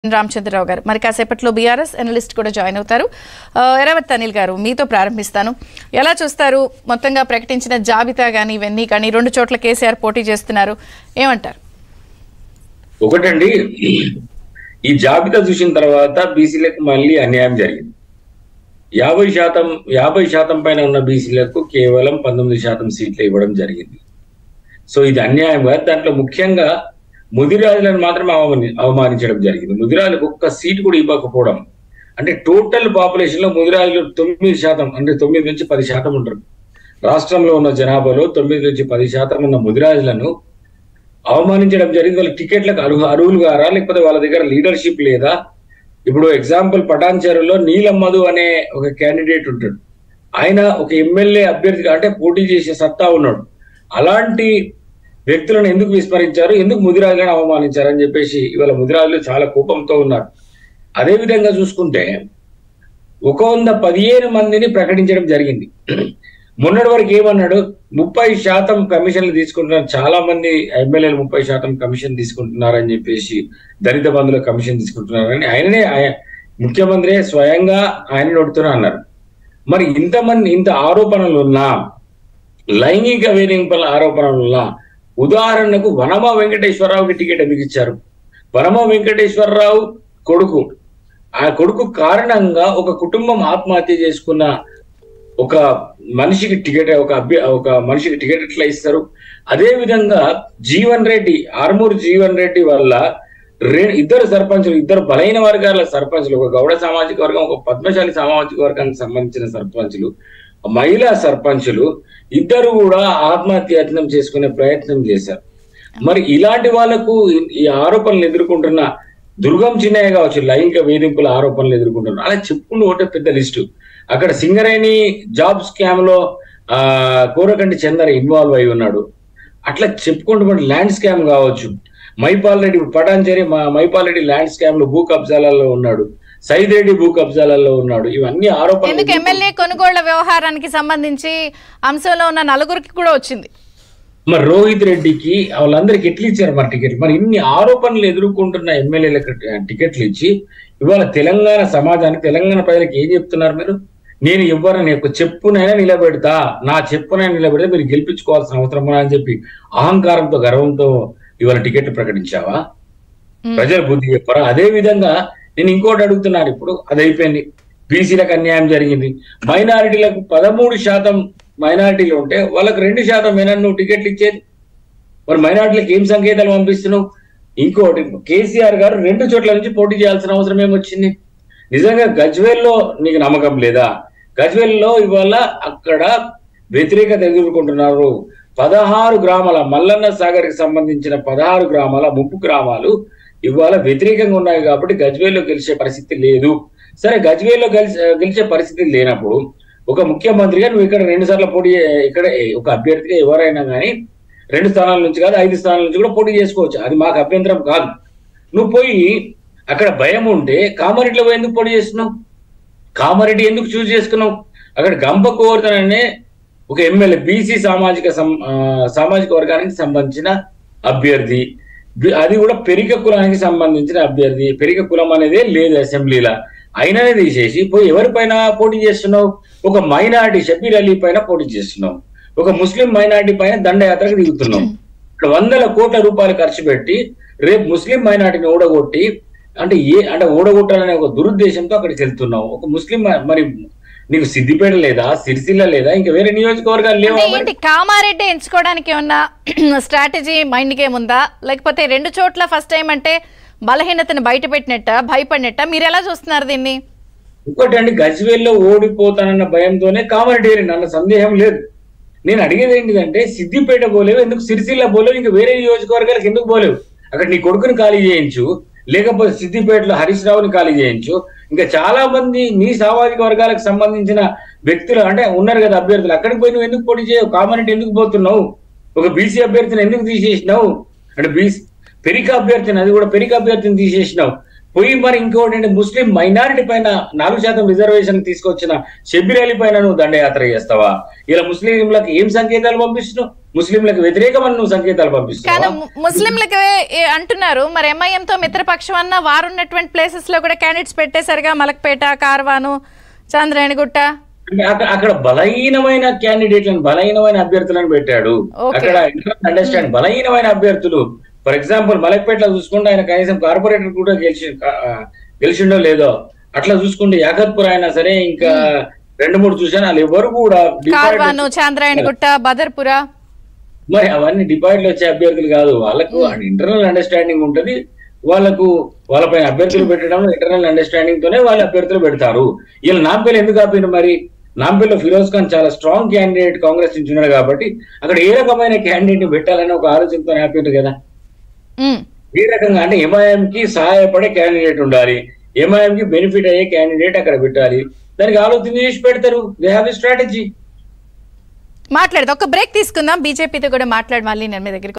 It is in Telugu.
రామచంద్రరావు గారు మరి కాసేపట్లో బీఆర్ఎస్ అనలిస్ట్ కూడా జాయిన్ అవుతారు ఆ, ఎరవత్ అనిల్ గారు మీతో ప్రారంభిస్తాను ఎలా చూస్తారు మొత్తంగా ప్రకటించిన జాబితా కానీ ఇవన్నీ కానీ రెండు చోట్ల కేసీఆర్ పోటీ చేస్తున్నారు ఏమంటారు ఒకటండి ఈ జాబితా చూసిన తర్వాత బీసీలకు మళ్ళీ అన్యాయం జరిగింది యాభై శాతం యాభై శాతం పైన ఉన్న బీసీలకు కేవలం పంతొమ్మిది శాతం సీట్లు ఇవ్వడం జరిగింది సో ఇది అన్యాయంగా దాంట్లో ముఖ్యంగా ముదిరాజులను మాత్రం అవమాని అవమానించడం జరిగింది ముదిరాజులకు ఒక్క సీట్ కూడా ఇవ్వకపోవడం అంటే టోటల్ పాపులేషన్ లో ముదిరాజులు తొమ్మిది శాతం అంటే తొమ్మిది నుంచి పది శాతం ఉంటారు రాష్ట్రంలో ఉన్న జనాభాలో తొమ్మిది నుంచి పది శాతం ఉన్న ముదిరాజులను అవమానించడం జరిగింది వాళ్ళ టికెట్లకు అర్హు అర్హులు గారా లేకపోతే వాళ్ళ దగ్గర లీడర్షిప్ లేదా ఇప్పుడు ఎగ్జాంపుల్ పటాన్చెరులో నీలం మధు అనే ఒక క్యాండిడేట్ ఉంటాడు ఆయన ఒక ఎమ్మెల్యే అభ్యర్థిగా అంటే పోటీ చేసే సత్తా ఉన్నాడు అలాంటి వ్యక్తులను ఎందుకు విస్మరించారు ఎందుకు ముదిరాజులను అవమానించారు అని చెప్పేసి ఇవాళ ముదిరాజులు చాలా కోపంతో ఉన్నారు అదే విధంగా చూసుకుంటే ఒక వంద పదిహేను మందిని ప్రకటించడం జరిగింది మొన్నటి వరకు ఏమన్నాడు ముప్పై శాతం కమిషన్లు తీసుకుంటున్నారు చాలా మంది ఎమ్మెల్యేలు ముప్పై శాతం కమిషన్ తీసుకుంటున్నారని చెప్పేసి దళిత బంధువుల కమిషన్ తీసుకుంటున్నారని ఆయననే ఆయ- ముఖ్యమంత్రి స్వయంగా ఆయన నడుతున్నా అన్నారు మరి ఇంతమంది ఇంత ఆరోపణలు ఉన్నా లైంగిక వేధింపుల ఆరోపణలు ఉన్నా ఉదాహరణకు వనమ వెంకటేశ్వరరావుకి టికెట్ ఎందుకు ఇచ్చారు వనమ వెంకటేశ్వరరావు కొడుకు ఆ కొడుకు కారణంగా ఒక కుటుంబం ఆత్మహత్య చేసుకున్న ఒక మనిషికి టికెట్ ఒక అభ్య ఒక మనిషికి టికెట్ ఎట్లా ఇస్తారు అదే విధంగా జీవన్ రెడ్డి ఆర్మూర్ జీవన్ రెడ్డి వల్ల రె ఇద్దరు సర్పంచులు ఇద్దరు బలైన వర్గాల సర్పంచులు ఒక గౌడ సామాజిక వర్గం ఒక పద్మశాలి సామాజిక వర్గానికి సంబంధించిన సర్పంచులు మహిళా సర్పంచులు ఇద్దరు కూడా ఆత్మహత్య యత్నం చేసుకునే ప్రయత్నం చేశారు మరి ఇలాంటి వాళ్లకు ఈ- ఈ ఆరోపణలు ఎదుర్కొంటున్న దుర్గం చిన్నయ్య కావచ్చు లైంగిక వేధింపుల ఆరోపణలు ఎదుర్కొంటున్నారు అలా చెప్పుకుంటూ ఒకటే పెద్ద లిస్టు అక్కడ సింగరేణి జాబ్ స్కామ్ లో ఆ కోరకంటి చందర్ ఇన్వాల్వ్ అయి ఉన్నాడు అట్లా చెప్పుకుంటూ పోతే ల్యాండ్ స్కామ్ కావచ్చు మైపాల్ రెడ్డి పటాన్చేరి మా మైపాల్ రెడ్డి ల్యాండ్ స్కామ్ లో భూ కబ్జాలలో ఉన్నాడు సైద్ రెడ్డి భూ కబ్జాలలో ఉన్నాడు ఇవన్నీ ఆరోపణలు ఎందుకు ఎమ్మెల్యే కొనుగోళ్ల వ్యవహారానికి సంబంధించి అంశంలో ఉన్న నలుగురికి కూడా వచ్చింది మరి రోహిత్ రెడ్డికి వాళ్ళందరికి ఎట్లా ఇచ్చారు మరి టికెట్ మరి ఇన్ని ఆరోపణలు ఎదుర్కొంటున్న ఎమ్మెల్యేలకు టికెట్లు ఇచ్చి ఇవాళ తెలంగాణ సమాజానికి తెలంగాణ ప్రజలకు ఏం చెప్తున్నారు మీరు నేను ఎవరిని ఒక చెప్పునైనా నిలబెడతా నా చెప్పునైనా నిలబెడితే మీరు గెలిపించుకోవాల్సిన అవసరం ఉందా అని చెప్పి అహంకారంతో గర్వంతో ఇవాళ టికెట్ ప్రకటించావా మ్. ప్రజలు బుద్ధి చెప్పారా అదే విధంగా నేను ఇంకోటి అడుగుతున్నాను ఇప్పుడు అది అయిపోయింది బీసీలకు అన్యాయం జరిగింది మైనారిటీలకు పదమూడు శాతం మైనారిటీలు ఉంటే వాళ్ళకి రెండు శాతం ఏనా నువ్వు టికెట్లు ఇచ్చేది మరి మైనారిటీలకు ఏం సంకేతాలు పంపిస్తున్నావు ఇంకోటి కేసీఆర్ గారు రెండు చోట్ల నుంచి పోటీ చేయాల్సిన అవసరం ఏమొచ్చింది నిజంగా గజ్వేల్లో నీకు నమ్మకం లేదా గజ్వేల్లో ఇవాళ అక్కడ వ్యతిరేకత ఎదుర్కొంటున్నారు పదహారు గ్రామాల మల్లన్న సాగర్ కి సంబంధించిన పదహారు గ్రామాల ముప్పు గ్రామాలు ఇవాళ వ్యతిరేకంగా ఉన్నాయి కాబట్టి గజ్వేల్లో గెలిచే పరిస్థితి లేదు సరే గజ్వేల్లో గెలిచే గెలిచే పరిస్థితి లేనప్పుడు ఒక ముఖ్యమంత్రిగా నువ్వు ఇక్కడ రెండు సార్లు పోటీ చే- ఇక్కడ ఒక అభ్యర్థిగా ఎవరైనా కానీ రెండు స్థానాల నుంచి కాదు ఐదు స్థానాల నుంచి కూడా పోటీ చేసుకోవచ్చు అది మాకు అభ్యంతరం కాదు నువ్వు పోయి అక్కడ భయం ఉంటే కామారెడ్డిలో పోయి ఎందుకు పోటీ చేస్తున్నావు కామారెడ్డి ఎందుకు చూస్ చేసుకున్నావు అక్కడ గంప గోవర్ధన్ అనే ఒక ఎమ్మెల్యే బీసీ సామాజిక సం- ఆ, సామాజిక వర్గానికి సంబంధించిన అభ్యర్థి బి- అది కూడా పెరిక కులానికి సంబంధించిన అభ్యర్థి పెరిక కులం అనేదే లేదు అసెంబ్లీలో అయిననే తీసేసి పోయి ఎవరిపైన పోటీ చేస్తున్నావు ఒక మైనారిటీ షబీర్ అలీ పైన పోటీ చేస్తున్నావు ఒక ముస్లిం మైనారిటీ పైన దండయాత్రకు దిగుతున్నావు ఇక్కడ వందల కోట్ల రూపాయలు ఖర్చు పెట్టి రేపు ముస్లిం మైనారిటీని ఓడగొట్టి అంటే ఏ అంటే ఓడగొట్టాలనే ఒక దురుద్దేశంతో అక్కడికి వెళ్తున్నావు ఒక ముస్లిం మ- మరి నీకు సిద్దిపేట లేదా సిరిసిల్ల లేదా ఇంకా వేరే నియోజకవర్గాలు లేవా అంటే మరి? ఏంటి కామారెడ్డి ఎంచుకోవడానికి ఏమన్నా స్ట్రాటజీ మైండ్కి ఏముందా లేకపోతే రెండు చోట్ల ఫస్ట్ టైం అంటే బలహీనతను బయట పెట్టినట్ట భయపడినట్ట మీరు ఎలా చూస్తున్నారు దీన్ని ఇంకోటి అండి గజ్వేల్లో ఓడిపోతానన్న భయంతోనే కామారెడ్డి వెళ్ళిండు అన్న సందేహం లేదు నేను అడిగేది ఏంటిదంటే సిద్దిపేట పోలేవు ఎందుకు సిరిసిల్ల పోలేవు ఇంకా వేరే నియోజకవర్గాలకు ఎందుకు పోలేవు అక్కడ నీ కొడుకుని ఖాళీ చేయించు లేకపోతే సిద్దిపేటలో హరీష్ రావుని ఖాళీ చేయించు ఇంకా చాలా మంది నీ సామాజిక వర్గాలకు సంబంధించిన వ్యక్తులు అంటే ఉన్నారు కదా అభ్యర్థులు అక్కడికి పోయి నువ్వు ఎందుకు పోటీ చేయవు కామారెడ్డి ఎందుకు పోతున్నావు ఒక బీసీ అభ్యర్థిని ఎందుకు తీసేసినావు అంటే బీసీ పెరిక అభ్యర్థిని అది కూడా పెరిక అభ్యర్థిని తీసేసినావు పోయి మరి ఇంకోటి అంటే ముస్లిం మైనారిటీ పైన నాలుగు శాతం రిజర్వేషన్ తీసుకొచ్చిన షబ్బీర్ అలీ పైన నువ్వు దండయాత్ర చేస్తావా ఇలా ముస్లింలకు ఏం సంకేతాలు పంపిస్తున్నావు ముస్లింలకు వ్యతిరేకమని నువ్వు సంకేతాలు కానీ పంపిస్తున్నావా ము- ముస్లింలకి ఏ- అంటున్నారు మరి ఎంఐఎం తో మిత్రపక్షం అన్న వారు ఉన్నటువంటి ప్లేసెస్ లో కూడా క్యాండిడేట్స్ పెట్టేశారుగా మలక్పేట కార్వాను చంద్రాయణగుట్ట అంటే అక్కడ అక్కడ బలహీనమైన క్యాండిడేట్లను బలహీనమైన అభ్యర్థులను పెట్టాడు Okay. అక్కడ అండర్స్టాండ్ బలహీనమైన అభ్యర్థులు ఫర్ ఎగ్జాంపుల్ మలక్పేటలో చూసుకుంటే ఆయన కనీసం కార్పొరేటర్ కూడా గెలిచి ఆ, గెలిచిండో లేదో అట్లా చూసుకుంటే యాకత్పూర్ అయినా సరే ఇంకా రెండు మూడు చూసాను వాళ్ళు ఎవరు కూడా డిపాజిట్ కార్వాను చాంద్రాయణగుట్ట బదర్పుర మరి అవన్నీ డిపాజిట్లు వచ్చే అభ్యర్థులు కాదు వాళ్ళకు ఇంటర్నల్ అండర్స్టాండింగ్ ఉంటది వాళ్ళకు వాళ్ళపైన అభ్యర్థులు పెట్టడం ఇంటర్నల్ అండర్స్టాండింగ్ తోనే వాళ్ళు అభ్యర్థులు పెడతారు వీళ్ళు నాంపల్లి ఎందుకు ఆపిన మరి నాంపల్లిలో ఫిరోజ్ ఖాన్ చాలా స్ట్రాంగ్ క్యాండిడేట్ కాంగ్రెస్ నుంచి ఉన్నాడు కాబట్టి అక్కడ ఏ రకమైన క్యాండిడేట్ ని పెట్టాలని ఒక ఆలోచనతో ఆపారు కదా ఉమ్. ఏ రకంగా అంటే ఎంఐఎం కి సహాయపడే క్యాండిడేట్ ఉండాలి ఎంఐఎం కి బెనిఫిట్ అయ్యే క్యాండిడేట్ అక్కడ పెట్టాలి దానికి ఆలోచన చేసి పెడతారు దే హ్యావ్ ఎ స్ట్రాటజీ మాట్లాడదు ఒక బ్రేక్ తీసుకుందాం బీజేపీతో కూడా మాట్లాడి మళ్ళీ నేను మీ దగ్గరికి